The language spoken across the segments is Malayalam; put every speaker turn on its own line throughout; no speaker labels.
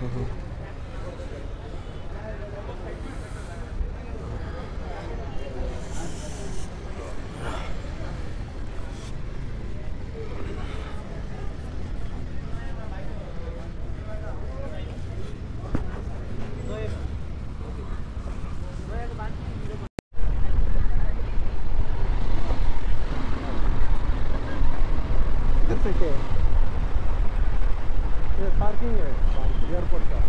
इधर से क्या है ये पार्किंग है एयरपोर्ट का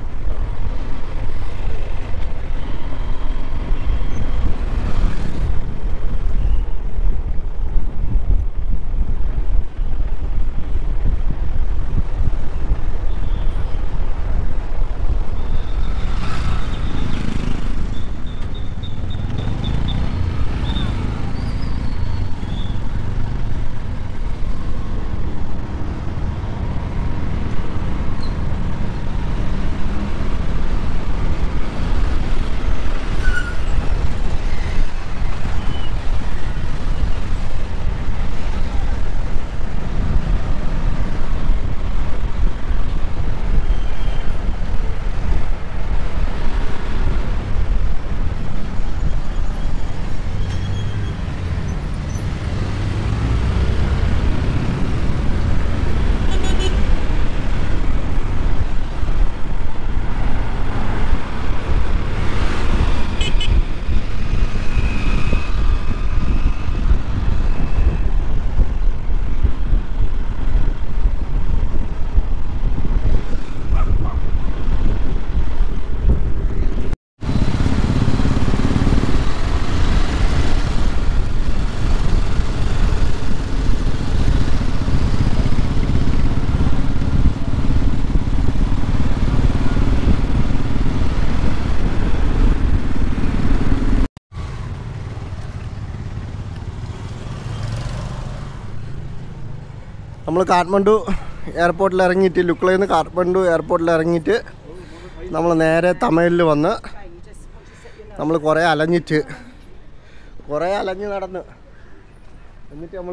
നമ്മൾ കാഠ്മണ്ഡു എയർപോർട്ടിൽ ഇറങ്ങിയിട്ട് ലുക്ലയിൽ നിന്ന് കാഠ്മണ്ഡു എയർപോർട്ടിൽ ഇറങ്ങിയിട്ട് നമ്മൾ നേരെ തമിഴിൽ വന്ന് നമ്മൾ കുറേ അലഞ്ഞിട്ട് കുറേ അലഞ്ഞ് നടന്ന് എന്നിട്ട് നമ്മൾ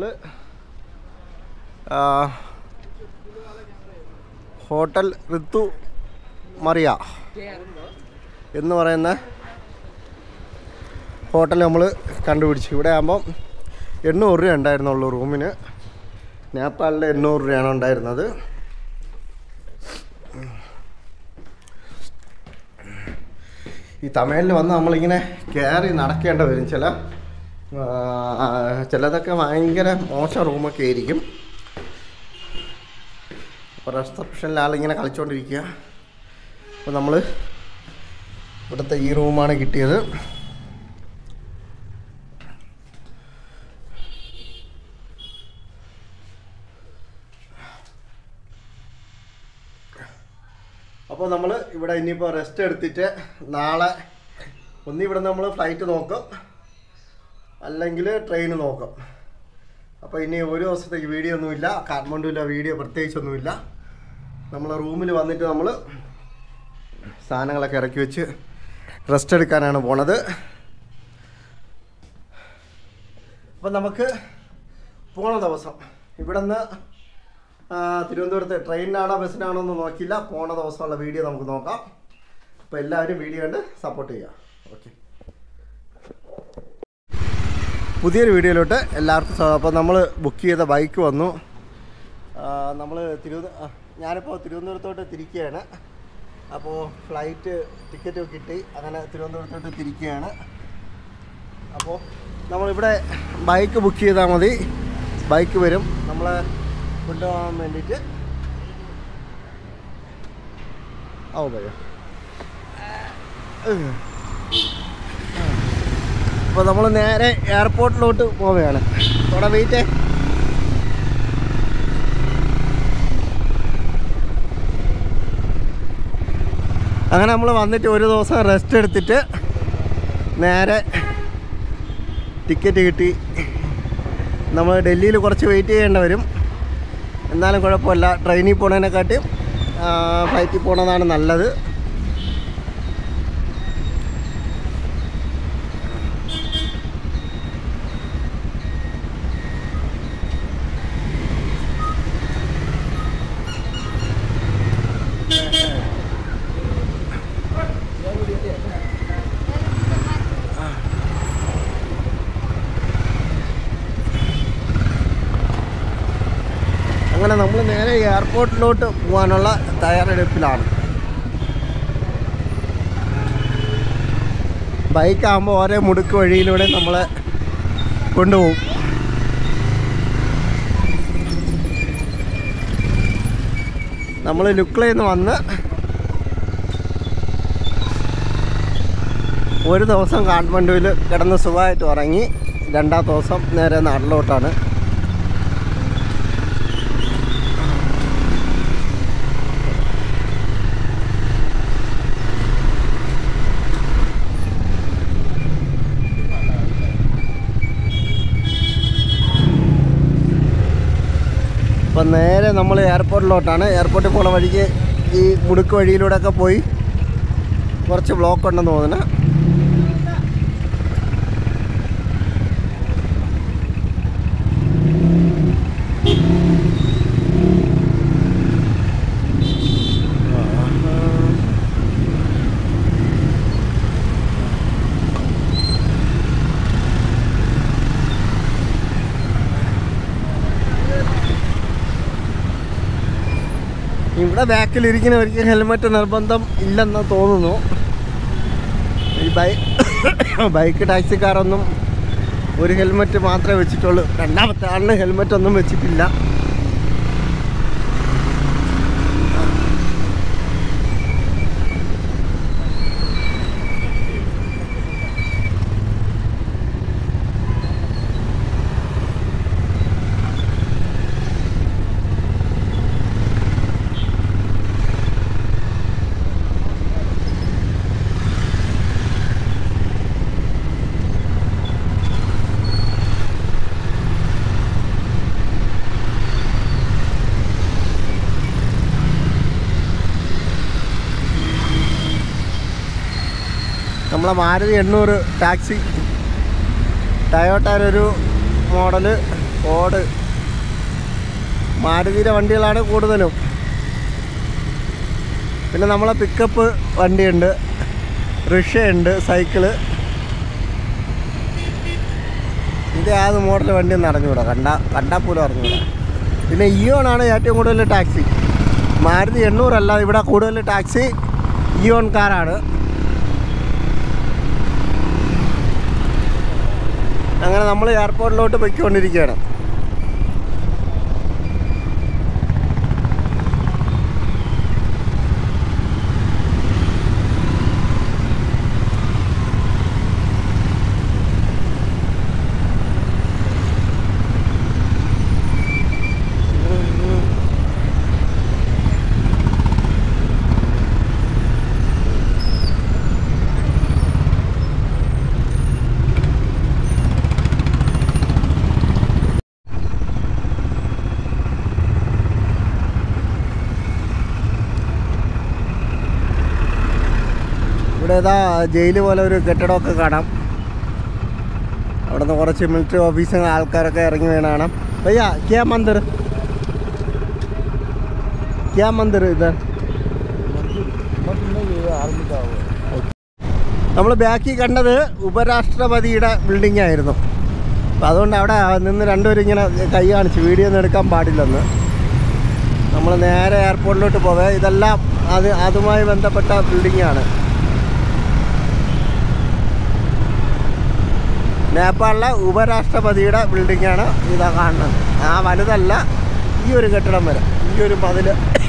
ഹോട്ടൽ ഋതു മറിയ എന്ന് പറയുന്ന ഹോട്ടൽ നമ്മൾ കണ്ടുപിടിച്ചു ഇവിടെ ആകുമ്പം എണ്ണൂറ് രൂപ ഉണ്ടായിരുന്നുള്ളൂ റൂമിന് നേപ്പാളിൽ എണ്ണൂറ് രൂപയാണ് ഉണ്ടായിരുന്നത് ഈ തമിഴിൽ വന്ന് നമ്മളിങ്ങനെ കയറി നടക്കേണ്ട വരും ചില ആ, ചിലതൊക്കെ ഭയങ്കര മോശം റൂമൊക്കെ ആയിരിക്കും അപ്പോൾ റിസപ്ഷനിൽ ആളിങ്ങനെ കളിച്ചുകൊണ്ടിരിക്കുക അപ്പോൾ നമ്മൾ ഇവിടുത്തെ ഈ റൂമാണ് കിട്ടിയത് അപ്പോൾ നമ്മൾ ഇവിടെ ഇനിയിപ്പോൾ റെസ്റ്റ് എടുത്തിട്ട് നാളെ ഒന്നി ഇവിടെ നമ്മൾ ഫ്ലൈറ്റ് നോക്കും അല്ലെങ്കിൽ ട്രെയിൻ നോക്കും അപ്പോൾ ഇനി ഒരു ദിവസത്തേക്ക് വീഡിയോ ഒന്നുമില്ല കാഠ്മണ്ഡുവിലെ വീഡിയോ പ്രത്യേകിച്ചൊന്നുമില്ല നമ്മൾ റൂമിൽ വന്നിട്ട് നമ്മൾ സാധനങ്ങളൊക്കെ ഇറക്കി വെച്ച് റെസ്റ്റ് എടുക്കാനാണ് പോണത് അപ്പം നമുക്ക് പോണ ദിവസം ഇവിടെ നിന്ന് തിരുവനന്തപുരത്ത് ട്രെയിനിനാണോ ബസ്സിനാണോ എന്ന് നോക്കിയില്ല പോണ ദിവസമുള്ള വീഡിയോ നമുക്ക് നോക്കാം അപ്പോൾ എല്ലാവരും വീഡിയോ കണ്ട് സപ്പോർട്ട് ചെയ്യുക ഓക്കെ പുതിയൊരു വീഡിയോയിലോട്ട് എല്ലാവർക്കും സ്വാഗതം അപ്പോൾ നമ്മൾ ബുക്ക് ചെയ്ത ബൈക്ക് വന്നു നമ്മൾ തിരുവന ആ, ഞാനിപ്പോൾ തിരുവനന്തപുരത്തോട്ട് തിരിക്കുകയാണ് അപ്പോൾ ഫ്ലൈറ്റ് ടിക്കറ്റ് കിട്ടി അങ്ങനെ തിരുവനന്തപുരത്തോട്ട് തിരിക്കുകയാണ് അപ്പോൾ നമ്മളിവിടെ ബൈക്ക് ബുക്ക് ചെയ്താൽ മതി ബൈക്ക് വരും നമ്മളെ കൊണ്ടുപോകാൻ വേണ്ടിയിട്ട് ഓ ഭയ്യ അപ്പോൾ നമ്മൾ നേരെ എയർപോർട്ടിലോട്ട് പോവുകയാണ് അവിടെ വെയിറ്റ് അങ്ങനെ നമ്മൾ വന്നിട്ട് ഒരു ദിവസം റെസ്റ്റ് എടുത്തിട്ട് നേരെ ടിക്കറ്റ് കിട്ടി നമ്മൾ ഡൽഹിയിൽ കുറച്ച് വെയിറ്റ് ചെയ്യേണ്ടി വരും എന്നാലും കുഴപ്പമില്ല ട്രെയിനിൽ പോണതിനെക്കാട്ടിയും ഫ്ലൈറ്റിൽ പോണതാണ് നല്ലത് നമ്മൾ നേരെ എയർപോർട്ടിലോട്ട് പോകാനുള്ള തയ്യാറെടുപ്പിലാണ് ബൈക്കാകുമ്പോൾ ഓരോ മുടുക്ക് വഴിയിലൂടെ നമ്മളെ കൊണ്ടുപോകും നമ്മൾ ലുക്ലയിൽ നിന്ന് വന്ന് ഒരു ദിവസം കാഠ്മണ്ഡുവിൽ കിടന്ന് സുഖമായിട്ട് ഉറങ്ങി രണ്ടാം ദിവസം നേരെ നാട്ടിലോട്ടാണ് അപ്പം നേരെ നമ്മൾ എയർപോർട്ടിലോട്ടാണ് എയർപോർട്ടിൽ പോണ വഴിക്ക് ഈ മുടുക്ക് വഴിയിലൂടെയൊക്കെ പോയി കുറച്ച് ബ്ലോക്ക് ഉണ്ടെന്ന് തോന്നുന്നു ഇവിടെ ബാക്കിലിരിക്കുന്നവർക്ക് ഹെൽമെറ്റ് നിർബന്ധം ഇല്ലെന്ന് തോന്നുന്നു ഈ ബൈ ബൈക്ക് ടാക്സിക്കാരൊന്നും ഒരു ഹെൽമെറ്റ് മാത്രമേ വെച്ചിട്ടുള്ളൂ രണ്ടാമത്തെ ആളിന് ഹെൽമെറ്റ് ഒന്നും വെച്ചിട്ടില്ല നമ്മളെ മാരുതി എണ്ണൂറ് ടാക്സി ടയോട്ടയുടെ ഒരു മോഡല് ഓട് മാരുതിയുടെ വണ്ടികളാണ് കൂടുതലും പിന്നെ നമ്മളെ പിക്കപ്പ് വണ്ടിയുണ്ട് റിക്ഷയുണ്ട് സൈക്കിള് ഇത് ഏത് മോഡൽ വണ്ടിയൊന്നും അറിഞ്ഞുകൂടാ കണ്ട കണ്ടാൽ പോലും അറിഞ്ഞുകൂടാ പിന്നെ ഇയോണാണ് ഏറ്റവും കൂടുതൽ ടാക്സി മാരുതി എണ്ണൂറല്ല ഇവിടെ കൂടുതൽ ടാക്സി ഇയോൺ കാറാണ് അങ്ങനെ നമ്മൾ എയർപോർട്ടിലോട്ട് പൊയ്ക്കൊണ്ടിരിക്കുകയാണ് ഇവിടെ ഏതാ ജയിൽ പോലെ ഒരു കെട്ടിടമൊക്കെ കാണാം അവിടെ നിന്ന് കുറച്ച് മിലിറ്ററി ഓഫീസിൽ ആൾക്കാരൊക്കെ ഇറങ്ങി വീണ കാണാം ഭയ്യ ക്യാ മന്ദിർ ക്യാ മന്ദിർ ഇത് നമ്മൾ ബാക്കിൽ കണ്ടത് ഉപരാഷ്ട്രപതിയുടെ ബിൽഡിംഗ് ആയിരുന്നു അപ്പോൾ അതുകൊണ്ട് അവിടെ നിന്ന് രണ്ടുപേരും ഇങ്ങനെ കൈ കാണിച്ചു വീഡിയോ ഒന്നും എടുക്കാൻ പാടില്ലെന്ന് നമ്മൾ നേരെ എയർപോർട്ടിലോട്ട് പോവേ ഇതെല്ലാം അത് അതുമായി ബന്ധപ്പെട്ട ബിൽഡിംഗാണ് നേപ്പാളിലെ ഉപരാഷ്ട്രപതിയുടെ ബിൽഡിങ്ങാണ് ഇതാ കാണുന്നത് ആ വലുതല്ല ഈ ഒരു കെട്ടിടം വരെ ഈ ഒരു മതിൽ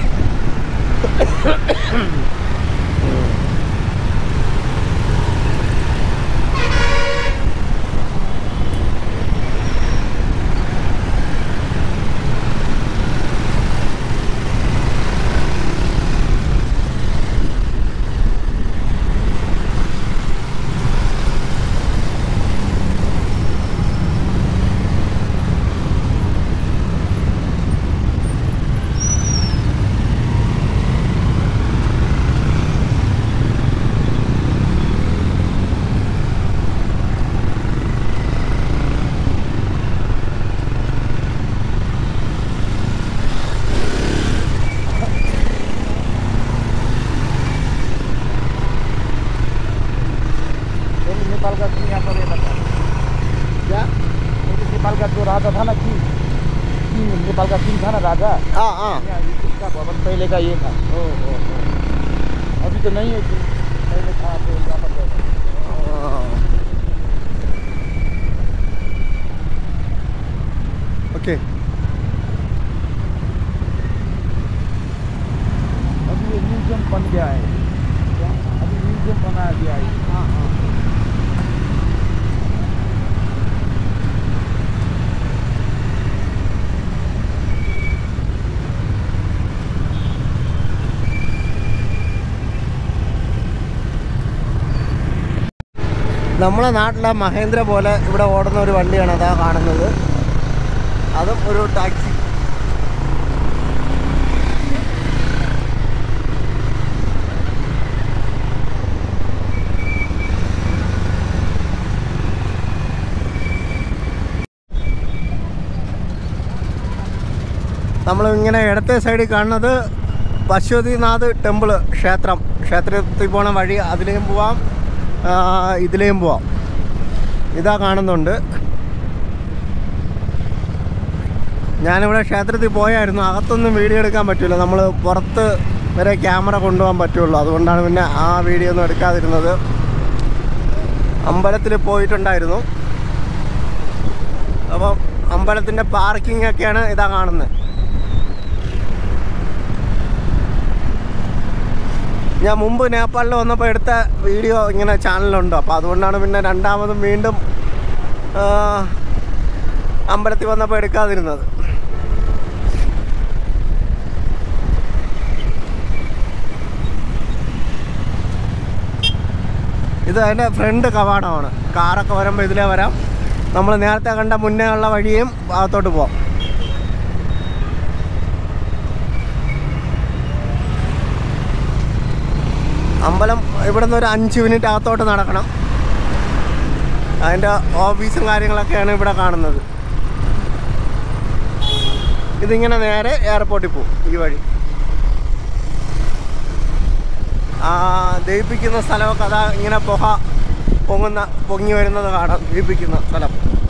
नेपाल का यहाँ पर ये बता
क्या
नेपाल का जो राजा था ना कि कि नेपाल का सिम था ना राजा
ആ ആ
यहाँ इसका भवन पहले का ये था
ഓ ഓ ഓ.
अभी तो नहीं है सिम पहले था तो यहाँ पर गया था।
ആ. ഓക്കെ
अभी ये म्यूजियम बन गया है अभी म्यूजियम बना दिया है
നമ്മളെ നാട്ടിലെ മഹേന്ദ്ര പോലെ ഇവിടെ ഓടുന്ന ഒരു വണ്ടിയാണ് അതാ കാണുന്നത് അതും ഒരു ടാക്സി നമ്മൾ ഇങ്ങനെ ഇടത്തെ സൈഡിൽ കാണുന്നത് പശുപതിനാഥ് ടെമ്പിള് ക്ഷേത്രം ക്ഷേത്രത്തിൽ പോണ വഴി അതിലേയും പോവാം ആ, ഇതിലേയും പോവാം ഇതാ കാണുന്നുണ്ട് ഞാനിവിടെ ക്ഷേത്രത്തിൽ പോയായിരുന്നു അകത്തൊന്നും വീഡിയോ എടുക്കാൻ പറ്റില്ല നമ്മൾ പുറത്ത് വരെ ക്യാമറ കൊണ്ടുപോകാൻ പറ്റുള്ളൂ അതുകൊണ്ടാണ് പിന്നെ ആ വീഡിയോ ഒന്നും എടുക്കാതിരുന്നത് അമ്പലത്തിൽ പോയിട്ടുണ്ടായിരുന്നു അപ്പം അമ്പലത്തിൻ്റെ പാർക്കിംഗ് ഒക്കെയാണ് ഇതാ കാണുന്നത് ഞാൻ മുമ്പ് നേപ്പാളിൽ വന്നപ്പോൾ എടുത്ത വീഡിയോ ഇങ്ങനെ ചാനലുണ്ട് അപ്പോൾ അതുകൊണ്ടാണ് പിന്നെ രണ്ടാമതും വീണ്ടും ആ, അമ്പലത്തിൽ വന്നപ്പോൾ എടുക്കാതിരുന്നത് ഇത് അതിൻ്റെ ഫ്രണ്ട് കവാടമാണ് കാറൊക്കെ വരുമ്പോൾ ഇതിലേ വരാം നമ്മൾ നേരത്തെ കണ്ട മുന്നേ ഉള്ള വഴിയും ഭാഗത്തോട്ട് പോവാം അമ്പലം ഇവിടെ നിന്ന് ഒരു അഞ്ച് മിനിറ്റ് അകത്തോട്ട് നടക്കണം അതിൻ്റെ ഓഫീസും കാര്യങ്ങളൊക്കെയാണ് ഇവിടെ കാണുന്നത് ഇതിങ്ങനെ നേരെ എയർപോർട്ടിൽ പോകും ഈ വഴി ആ ദഹിപ്പിക്കുന്ന സ്ഥലമൊക്കെ അതാ ഇങ്ങനെ പുക പൊങ്ങുന്ന പൊങ്ങി വരുന്നത് കാണാം ദഹിപ്പിക്കുന്ന സ്ഥലം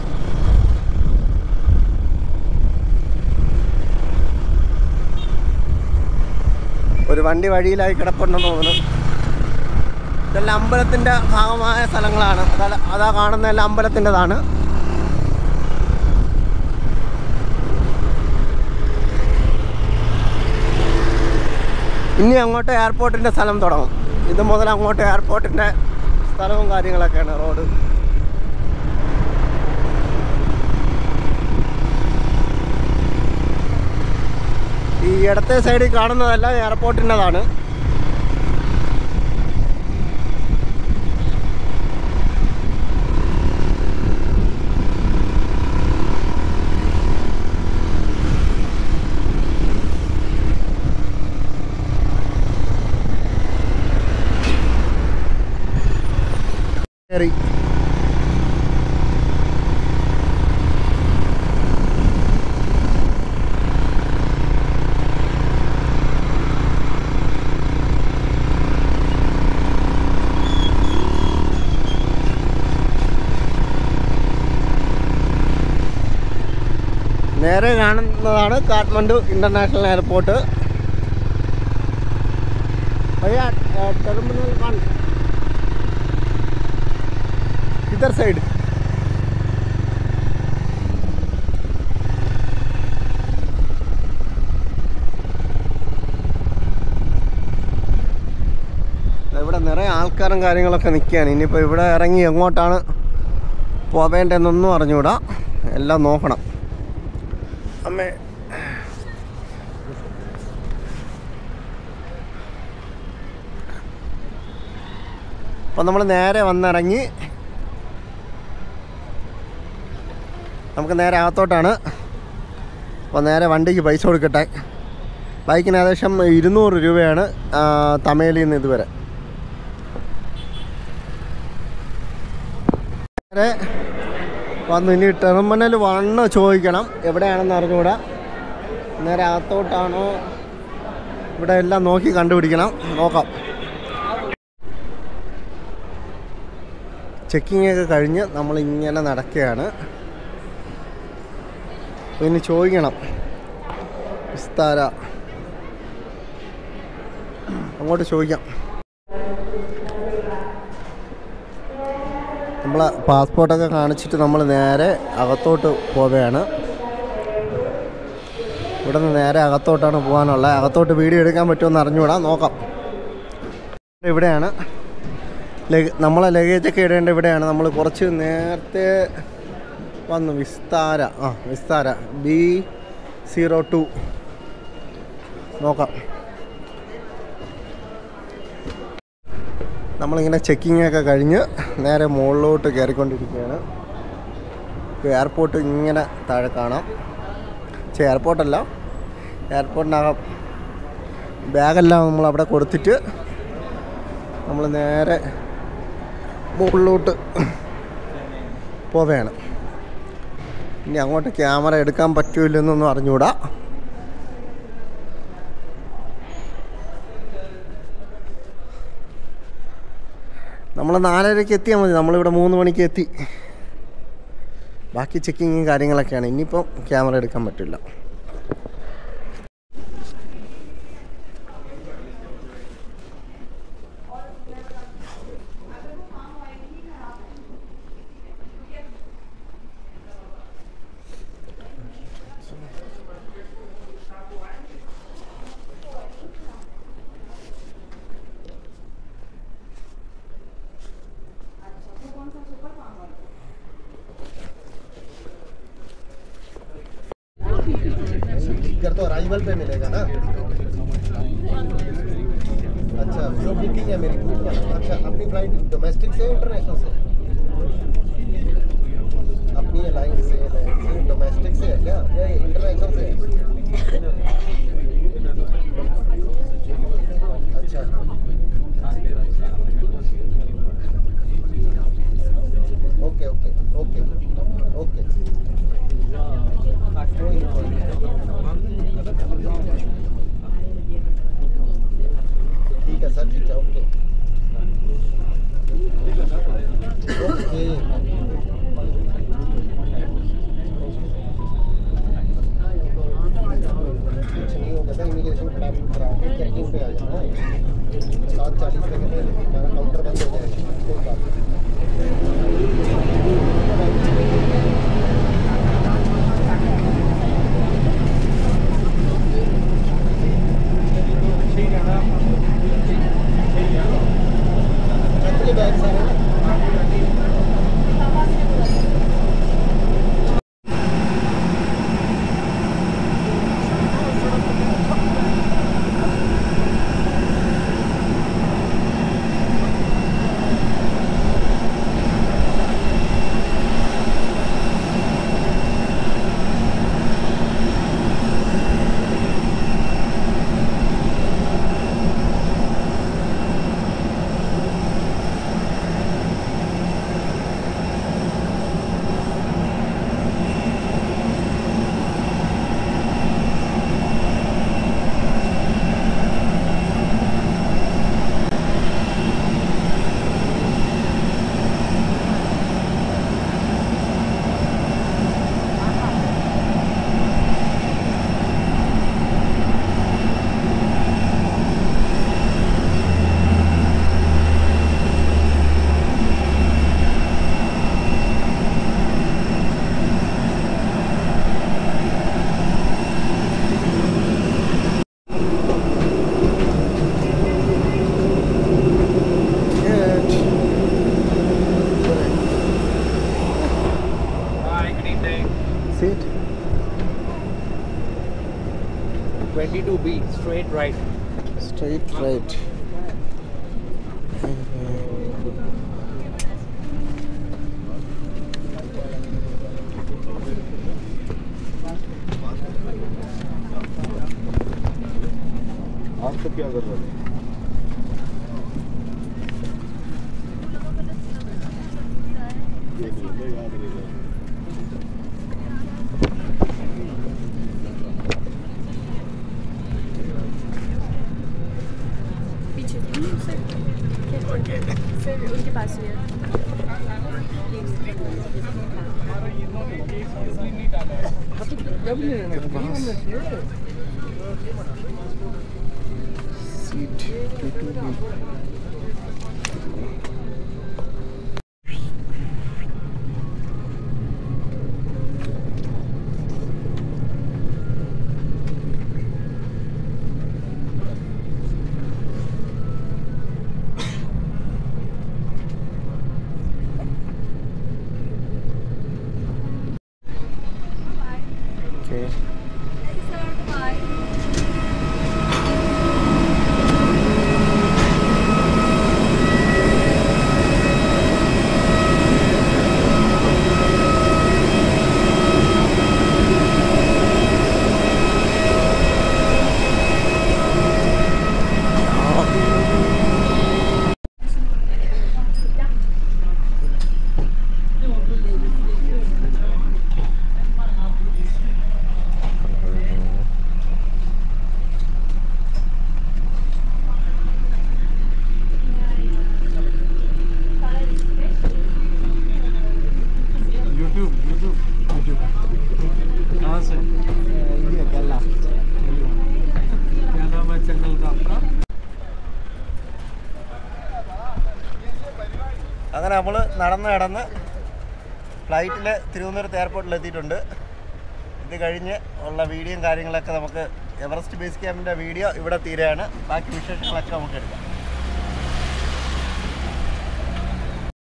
ഒരു വണ്ടി വഴിയിലായി കിടപ്പുണ്ടെന്ന് തോന്നുന്നു ഇതെല്ലാം അമ്പലത്തിൻ്റെ ഭാഗമായ സ്ഥലങ്ങളാണ് അതാ അതാ കാണുന്ന എല്ലാം അമ്പലത്തിൻ്റെതാണ് ഇനി അങ്ങോട്ട് എയർപോർട്ടിൻ്റെ സ്ഥലം തുടങ്ങും ഇത് മുതൽ അങ്ങോട്ട് എയർപോർട്ടിൻ്റെ സ്ഥലവും കാര്യങ്ങളൊക്കെയാണ് റോഡ് ഈ ഇടത്തെ സൈഡിൽ കാണുന്നതെല്ലാം എയർപോർട്ടിൻ്റെതാണ് കയറി നേരെ കാണുന്നതാണ് കാഠ്മണ്ഡു ഇന്റർനാഷണൽ എയർപോർട്ട് भैया टर्मिनल कौन किधर साइड ഇവിടെ നിറയെ ആൾക്കാരും കാര്യങ്ങളൊക്കെ നിൽക്കുകയാണ് ഇനിയിപ്പോൾ ഇവിടെ ഇറങ്ങി എങ്ങോട്ടാണ് പോവേണ്ടതെന്നൊന്നും അറിഞ്ഞുകൂടാ എല്ലാം നോക്കണം അമ്മേ അപ്പം നമ്മൾ നേരെ വന്നിറങ്ങി നമുക്ക് നേരെ അകത്തോട്ടാണ് അപ്പോൾ നേരെ വണ്ടിക്ക് പൈസ കൊടുക്കട്ടെ ബൈക്കിന് ഏകദേശം ഇരുന്നൂറ് രൂപയാണ് ആ, തമേലിൽ നിന്ന് ഇതുവരെ നേരെ വന്നു ഇനി ടെർമിനൽ വണ്ണ് ചോദിക്കണം എവിടെയാണെന്ന് അറിഞ്ഞുകൂടാ നേരെ അകത്തോട്ടാണോ ഇവിടെ എല്ലാം നോക്കി കണ്ടുപിടിക്കണം നോക്കാം ചെക്കിംഗ് ഒക്കെ കഴിഞ്ഞ് നമ്മൾ ഇങ്ങനെ നടക്കുകയാണ് അപ്പോൾ ഇനി ചോദിക്കണം വിസ്താര അങ്ങോട്ട് ചോദിക്കാം നമ്മൾ പാസ്പോർട്ടൊക്കെ കാണിച്ചിട്ട് നമ്മൾ നേരെ അകത്തോട്ട് പോവുകയാണ് ഇവിടെ നിന്ന് നേരെ അകത്തോട്ടാണ് പോകാനുള്ളത് അകത്തോട്ട് വീഡിയോ എടുക്കാൻ പറ്റുമെന്ന് അറിഞ്ഞുകൂടാ നോക്കാം ഇവിടെയാണ് ലഗ നമ്മളെ ലഗേജൊക്കെ ഇടേണ്ട ഇവിടെയാണ് നമ്മൾ കുറച്ച് നേരത്തെ വന്നു വിസ്താര ആ വിസ്താര ബി സീറോ ടു നോക്കാം നമ്മളിങ്ങനെ ചെക്കിംഗ് ഒക്കെ കഴിഞ്ഞ് നേരെ മുകളിലോട്ട് കയറിക്കൊണ്ടിരിക്കുകയാണ് ഇപ്പോൾ എയർപോർട്ട് ഇങ്ങനെ താഴെ കാണാം പക്ഷേ എയർപോർട്ടല്ല എയർപോർട്ടിനകം ബാഗെല്ലാം നമ്മൾ അവിടെ കൊടുത്തിട്ട് നമ്മൾ നേരെ മുകളിലോട്ട് പോവുകയാണ് ഇനി അങ്ങോട്ട് ക്യാമറ എടുക്കാൻ പറ്റൂലെന്നൊന്നും അറിഞ്ഞൂടാ നമ്മൾ നാലരയ്ക്ക് എത്തിയാൽ മതി നമ്മളിവിടെ മൂന്ന് മണിക്ക് എത്തി ബാക്കി ചെക്കിങ്ങും കാര്യങ്ങളൊക്കെയാണ് ഇനിയിപ്പം ക്യാമറ എടുക്കാൻ പറ്റില്ല इधर तो अराइवल पे मिलेगा ना अच्छा जो बुकिंग है मेरी अच्छा अपनी फ्लाइट डोमेस्टिक से इंटरनेशनल से अपनी एयरलाइन से डोमेस्टिक से है क्या या इंटरनेशनल से है अच्छा ओके ओके ओके ओके कोई नहीं, कोई नहीं। ठीक है सर ठीक है ओके ओके कुछ नहीं होगा था इमिग्रेशन खड़ा करा के चेकिंग पे आ जाना सात चालीस पे कहते हैं हमारा काउंटर बंद हो जाएगा कोई बात नहीं अपने बैग सारे
Hi, good evening.
Sit.
22B, straight right.
Straight right.
आप तो क्या कर रहे हो
पीछे सर सर उनके पास ही है
seat two two B okay
YouTube YouTube YouTube कहाँ से
इंडिया केरला
क्या नाम है चैनल का आपका
അങ്ങനെ നമ്മൾ നടന്ന് നടന്ന് ഫ്ലൈറ്റിൽ തിരുവനന്തപുരത്ത് എയർപോർട്ടിൽ എത്തിയിട്ടുണ്ട് ഇത് കഴിഞ്ഞ് ഉള്ള വീഡിയോയും കാര്യങ്ങളൊക്കെ നമുക്ക് എവറസ്റ്റ് ബേസ് ക്യാമ്പിൻ്റെ വീഡിയോ ഇവിടെ തീരെയാണ് ബാക്കി വിശേഷങ്ങളൊക്കെ നമുക്ക് എടുക്കാം